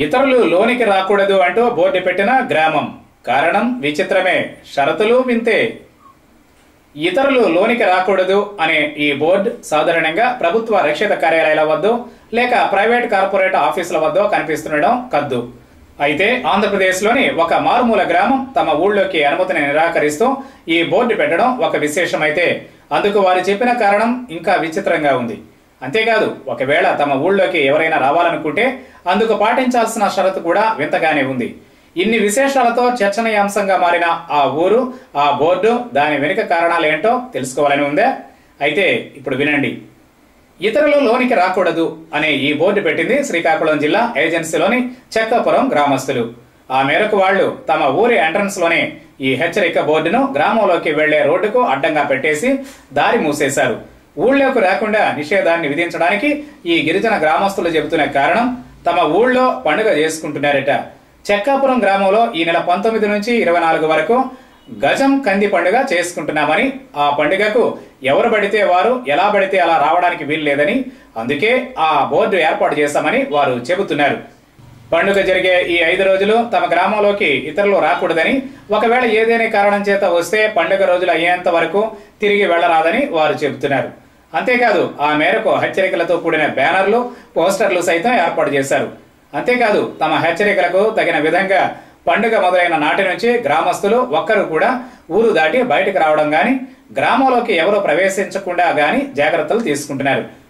ఇతరులు లోనికి రాకూడదు అంటూ బోర్డు పెట్టిన గ్రామం కారణం విచిత్రమే షరతులు వింతే ఇతరులు లోనికి రాకూడదు అనే ఈ బోర్డు సాధారణంగా ప్రభుత్వ రక్షిత కార్యాలయాల వద్ద లేక ప్రైవేట్ కార్పొరేట్ ఆఫీసుల వద్ద కనిపిస్తుండడం కద్దు అయితే ఆంధ్రప్రదేశ్లోని ఒక మారుమూల గ్రామం తమ ఊళ్ళోకి అనుమతిని నిరాకరిస్తూ ఈ బోర్డు పెట్టడం ఒక విశేషమైతే అందుకు వారు చెప్పిన కారణం ఇంకా విచిత్రంగా ఉంది అంతేకాదు ఒకవేళ తమ ఊళ్ళోకి ఎవరైనా రావాలనుకుంటే అందుకు పాటించాల్సిన షరతు కూడా వింతగానే ఉంది ఇన్ని విశేషాలతో చర్చనీయాంశంగా మారిన ఆ ఊరు ఆ బోర్డు దాని వెనుక కారణాలు ఏంటో తెలుసుకోవాలని ఉందా అయితే ఇప్పుడు వినండి ఇతరులు లోనికి రాకూడదు అనే ఈ బోర్డు పెట్టింది శ్రీకాకుళం జిల్లా ఏజెన్సీలోని చెక్కపురం గ్రామస్తులు ఆ మేరకు వాళ్ళు తమ ఊరి ఎంట్రన్స్ లోనే ఈ హెచ్చరిక బోర్డును గ్రామంలోకి వెళ్లే రోడ్డుకు అడ్డంగా పెట్టేసి దారి మూసేశారు ఊళ్ళోకి రాకుండా నిషేధాన్ని విధించడానికి ఈ గిరిజన గ్రామస్తులు చెబుతున్న కారణం తమ ఊళ్ళో పండుగ చేసుకుంటున్నారట చెక్కాపురం గ్రామంలో ఈ నెల పంతొమ్మిది నుంచి ఇరవై నాలుగు వరకు గజం కంది పండుగ చేసుకుంటున్నామని ఆ పండుగకు ఎవరు పడితే వారు ఎలా పడితే అలా రావడానికి వీలు లేదని అందుకే ఆ బోర్డు ఏర్పాటు చేశామని వారు చెబుతున్నారు పండుగ జరిగే ఈ ఐదు రోజులు తమ గ్రామంలోకి ఇతరులు రాకూడదని ఒకవేళ ఏదైనా కారణం చేత వస్తే పండుగ రోజులు అయ్యేంత వరకు తిరిగి వెళ్లరాదని వారు చెబుతున్నారు అంతేకాదు ఆ మేరకు హెచ్చరికలతో కూడిన బ్యానర్లు పోస్టర్లు సైతం ఏర్పాటు చేశారు అంతేకాదు తమ హెచ్చరికలకు తగిన విధంగా పండుగ మొదలైన నాటి నుంచి గ్రామస్తులు ఒక్కరు కూడా ఊరు దాటి బయటకు రావడం గాని గ్రామంలోకి ఎవరు ప్రవేశించకుండా గాని జాగ్రత్తలు తీసుకుంటున్నారు